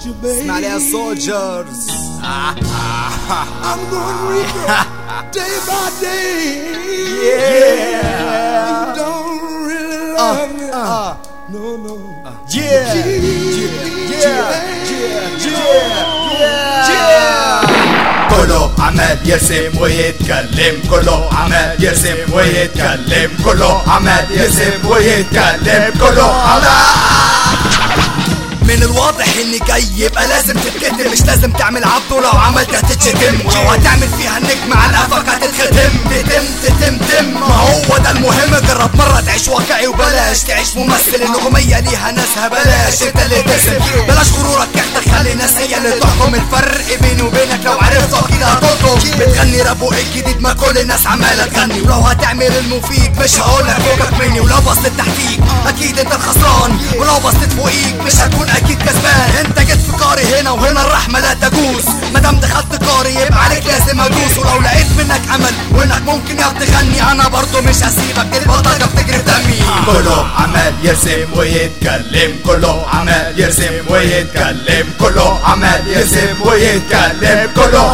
you, baby. اسمع لي يا سولجرز I'm going reaper day by day. Yeah. You don't really love me. uh. no, no. Yeah, yeah, yeah, yeah. كله عمال يرسم ويتكلم كله عمال يرسم ويتكلم كله عمال يرسم ويتكلم كله عمال من الواضح اني جاي يبقى لازم تتكتم مش لازم تعمل عبده لو عملت هتتشتم ولو هتعمل فيها النجم على قفك هتتختم تتم تتم تم ما هو ده المهم جرب مرة تعيش واقعي وبلاش تعيش ممثل النجومية ليها ناسها بلاش انت اللي تسم بلاش غرورك يحتك خلي الناس هي اللي تحكم الفرق بيني وبينك لو عرفت اكيد هتطلب بتغني راب وايه الجديد ما كل الناس عمالة تغني ولو هتعمل المفيد مش هقولك فوقك مني ولو بصيت تحتيك اكيد انت الخسران ولو بصيت فوقيك مش هتكون اكيد كسبان انت جيت في قاري هنا وهنا الرحمه لا تجوز مادام دخلت قاري يبقى عليك لازم ادوس ولو لقيت منك امل وانك ممكن يا تغني انا برضو مش هسيبك البطاقه بتجري في دمي كله عمال يرسم ويتكلم كله عمال يرسم ويتكلم كله عمال يرسم ويتكلم كله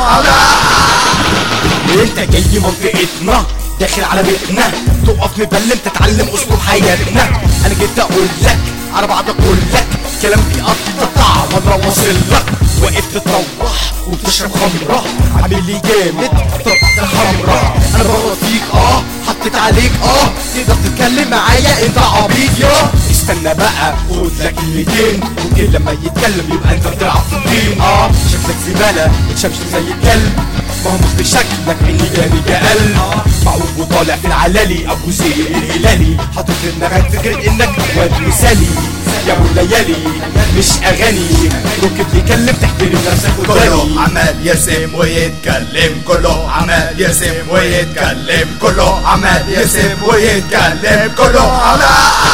عمال انت جاي منطقتنا داخل على بيتنا تقف مبلم تتعلم اسلوب حياتنا انا جيت اقول لك على بعض اقول لك كلام بيقطع وانا واصل لك واقف تتروح وبتشرب خمرة عامل لي جامد طرقت الخمرة انا بغلط فيك اه حطيت عليك اه تقدر تتكلم معايا انت عبيط يا استنى بقى خد لك كلمتين ممكن لما يتكلم يبقى انت بتلعب في الطين اه شكلك زبالة بتشمش زي الكلب ما هو مش بشكلك اني جاني كقلب معوج وطالع في العلالي ابو زيد الهلالي حاطط في دماغك فكرة انك واد مثالي يا ابو الليالي مش اغاني ركب يكلم تحترم نفسك كله قدامي عمال يرسم ويتكلم كله عمال يرسم ويتكلم كله عمال يرسم ويتكلم كله عمال